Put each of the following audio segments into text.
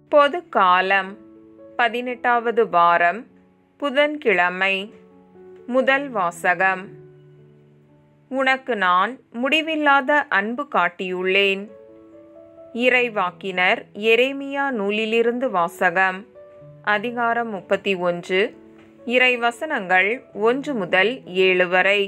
பொது காலம் பதினெட்டாவது வாரம் புதன்கிழமை முதல் வாசகம் உனக்கு நான் முடிவில்லாத அன்பு காட்டியுள்ளேன் இறைவாக்கினர் எரேமியா நூலிலிருந்து வாசகம் அதிகாரம் முப்பத்தி ஒன்று இறைவசனங்கள் ஒன்று முதல் ஏழு வரை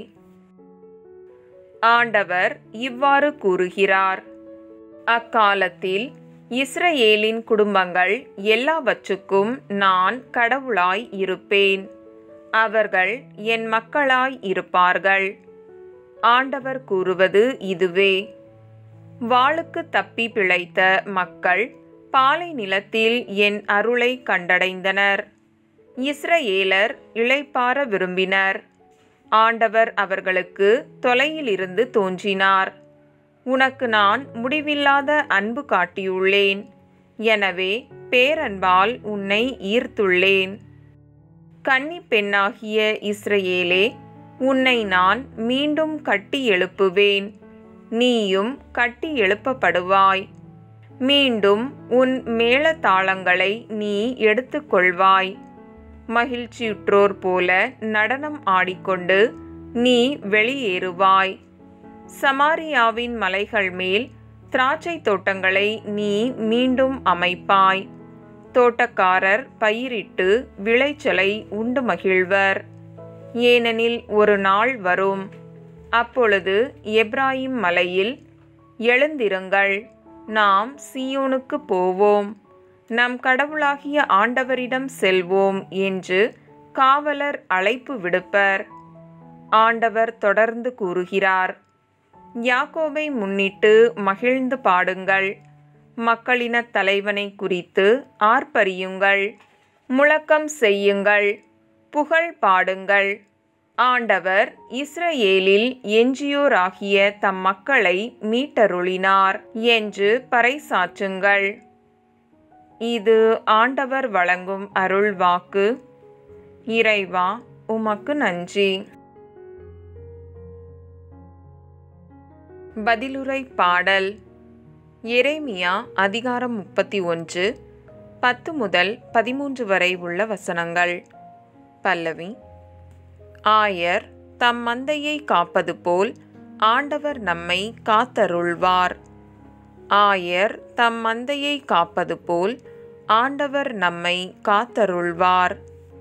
ஆண்டவர் இவ்வாறு கூறுகிறார் அக்காலத்தில் இஸ்ரவேலின் குடும்பங்கள் எல்லாவற்றுக்கும் நான் கடவுளாய் இருப்பேன் அவர்கள் என் மக்களாய் இருப்பார்கள் ஆண்டவர் கூறுவது இதுவே வாளுக்கு தப்பி பிழைத்த மக்கள் பாலை நிலத்தில் என் அருளை கண்டடைந்தனர் இஸ்ரவேலர் இளைப்பார விரும்பினர் ஆண்டவர் அவர்களுக்கு தொலையிலிருந்து தோன்றினார் உனக்கு நான் முடிவில்லாத அன்பு காட்டியுள்ளேன் எனவே பேரன்பால் உன்னை ஈர்த்துள்ளேன் கன்னி பெண்ணாகிய இஸ்ரேலே உன்னை நான் மீண்டும் கட்டி எழுப்புவேன் நீயும் கட்டி எழுப்பப்படுவாய் மீண்டும் உன் மேளதாளங்களை நீ எடுத்துக்கொள்வாய் மகிழ்ச்சியுற்றோர் போல நடனம் ஆடிக்கொண்டு நீ வெளியேறுவாய் சமாரியாவின் மலைகள் மேல் திராட்சை தோட்டங்களை நீ மீண்டும் அமைப்பாய் தோட்டக்காரர் பயிரிட்டு விளைச்சலை உண்டு மகிழ்வர் ஏனெனில் ஒரு நாள் வரும் அப்பொழுது எப்ராயிம் மலையில் எழுந்திருங்கள் நாம் சியோனுக்கு போவோம் நம் கடவுளாகிய ஆண்டவரிடம் செல்வோம் என்று காவலர் அழைப்பு விடுப்பர் ஆண்டவர் தொடர்ந்து கூறுகிறார் யாக்கோபை முன்னிட்டு மகிழ்ந்து பாடுங்கள் மக்களின தலைவனை குறித்து ஆர்ப்பரியுங்கள் முழக்கம் செய்யுங்கள் புகழ் பாடுங்கள் ஆண்டவர் இஸ்ரேலில் எஞ்சியோராகிய தம் மக்களை மீட்டருளினார் என்று பறைசாற்றுங்கள் இது ஆண்டவர் வழங்கும் அருள் வாக்கு இறைவா உமக்கு நன்றி பதிலுரை பாடல் எரேமியா அதிகாரம் முப்பத்தி ஒன்று பத்து முதல் பதிமூன்று வரை உள்ள வசனங்கள் பல்லவி ஆயர் தம் மந்தையை காப்பது போல் ஆண்டவர் நம்மை காத்தருள்வார் ஆயர் தம் மந்தையை காப்பது போல் ஆண்டவர் நம்மை காத்தருள்வார்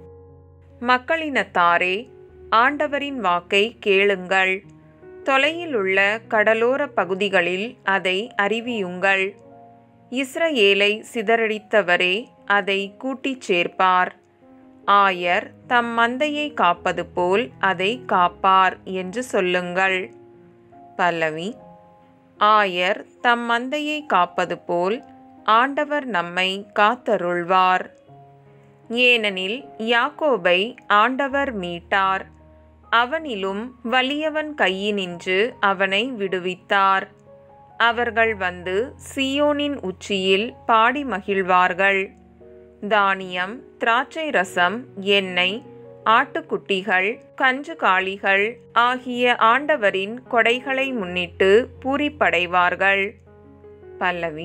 மக்களினத்தாரே ஆண்டவரின் வாக்கை கேளுங்கள் தொலையில் உள்ள கடலோர பகுதிகளில் அதை அறிவியுங்கள் இஸ்ரேலை சிதறடித்தவரே அதை கூட்டிச் சேர்ப்பார் ஆயர் தம் மந்தையை காப்பது போல் அதை காப்பார் என்று சொல்லுங்கள் பல்லவி ஆயர் தம் மந்தையை காப்பது போல் ஆண்டவர் நம்மை காத்தருள்வார் ஏனெனில் யாக்கோபை ஆண்டவர் மீட்டார் அவனிலும் வலியவன் கையினின்று அவனை விடுவித்தார் அவர்கள் வந்து சியோனின் உச்சியில் பாடி மகிழ்வார்கள் தானியம் திராட்சை ரசம் எண்ணெய் ஆட்டுக்குட்டிகள் கஞ்சுகாளிகள் ஆகிய ஆண்டவரின் கொடைகளை முன்னிட்டு பூரிப்படைவார்கள் பல்லவி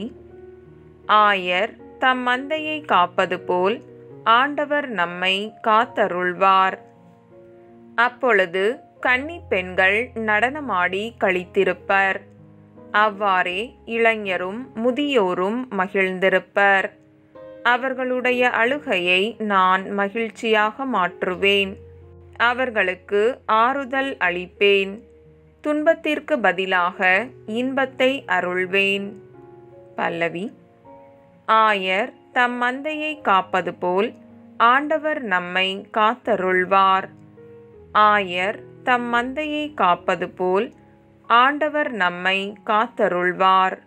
ஆயர் தம் மந்தையை காப்பது போல் ஆண்டவர் நம்மை காத்தருள்வார் அப்பொழுது கன்னி பெண்கள் நடனமாடி கழித்திருப்பர் அவ்வாறே இளைஞரும் முதியோரும் மகிழ்ந்திருப்பர் அவர்களுடைய அழுகையை நான் மகிழ்ச்சியாக மாற்றுவேன் அவர்களுக்கு ஆறுதல் அளிப்பேன் துன்பத்திற்கு பதிலாக இன்பத்தை அருள்வேன் பல்லவி ஆயர் தம் மந்தையை காப்பது போல் ஆண்டவர் நம்மை காத்தருள்வார் ஆயர் தம் மந்தையை காப்பது போல் ஆண்டவர் நம்மை காத்தருள்வார்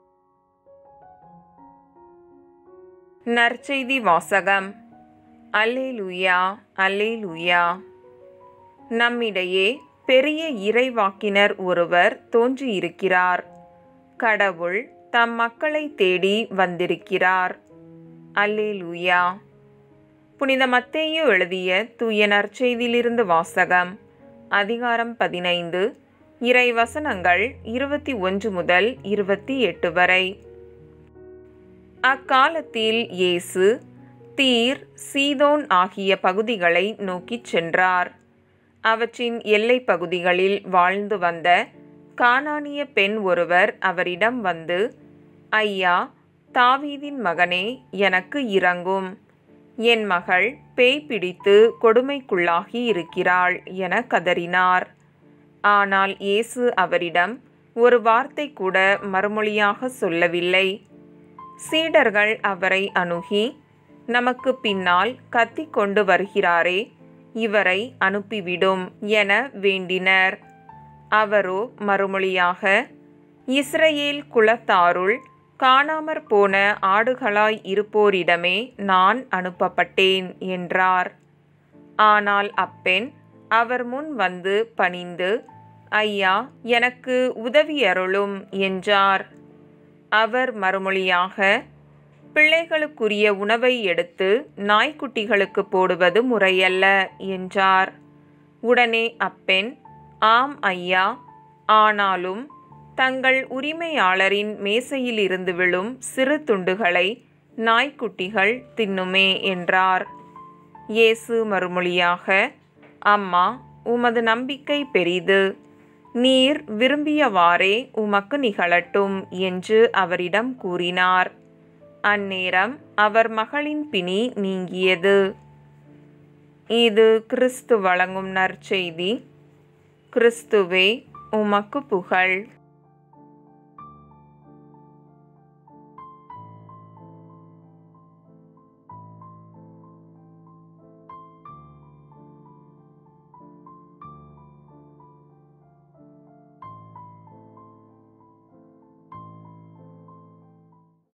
நற்செய்தி வாசகம் அல்லேலுயா அல்லேலுயா நம்மிடையே பெரிய இறைவாக்கினர் ஒருவர் தோன்றியிருக்கிறார் கடவுள் தம் மக்களை தேடி வந்திருக்கிறார் அல்லேலுயா புனித மத்தேயு எழுதிய தூய நற்செய்தியிலிருந்து வாசகம் அதிகாரம் பதினைந்து இறை வசனங்கள் இருபத்தி ஒன்று முதல் இருபத்தி எட்டு வரை அக்காலத்தில் இயேசு தீர் சீதோன் ஆகிய பகுதிகளை நோக்கிச் சென்றார் அவற்றின் எல்லைப் பகுதிகளில் வாழ்ந்து வந்த கானானிய பெண் ஒருவர் அவரிடம் வந்து ஐயா தாவீதின் மகனே எனக்கு இறங்கும் என் மகள் பேய் பிடித்து கொடுமைக்குள்ளாகி இருக்கிறாள் என கதறினார் ஆனால் இயேசு அவரிடம் ஒரு வார்த்தை கூட மறுமொழியாக சொல்லவில்லை சீடர்கள் அவரை அணுகி நமக்கு பின்னால் கத்திக் கொண்டு வருகிறாரே இவரை அனுப்பிவிடும் என வேண்டினர் அவரோ மறுமொழியாக இஸ்ரேல் குலத்தாருள் காணாமற் போன ஆடுகளாய் இருப்போரிடமே நான் அனுப்பப்பட்டேன் என்றார் ஆனால் அப்பெண் அவர் முன் வந்து பணிந்து ஐயா எனக்கு உதவியருளும் என்றார் அவர் மறுமொழியாக பிள்ளைகளுக்குரிய உணவை எடுத்து நாய்க்குட்டிகளுக்கு போடுவது முறையல்ல என்றார் உடனே அப்பெண் ஆம் ஐயா ஆனாலும் தங்கள் உரிமையாளரின் மேசையிலிருந்து விழும் சிறு துண்டுகளை நாய்க்குட்டிகள் தின்னுமே என்றார் இயேசு மறுமொழியாக அம்மா உமது நம்பிக்கை பெரிது நீர் விரும்பியவாறே உமக்கு நிகழட்டும் என்று அவரிடம் கூறினார் அந்நேரம் அவர் மகளின் பிணி நீங்கியது இது கிறிஸ்து வழங்கும் நற்செய்தி கிறிஸ்துவே உமக்கு புகழ்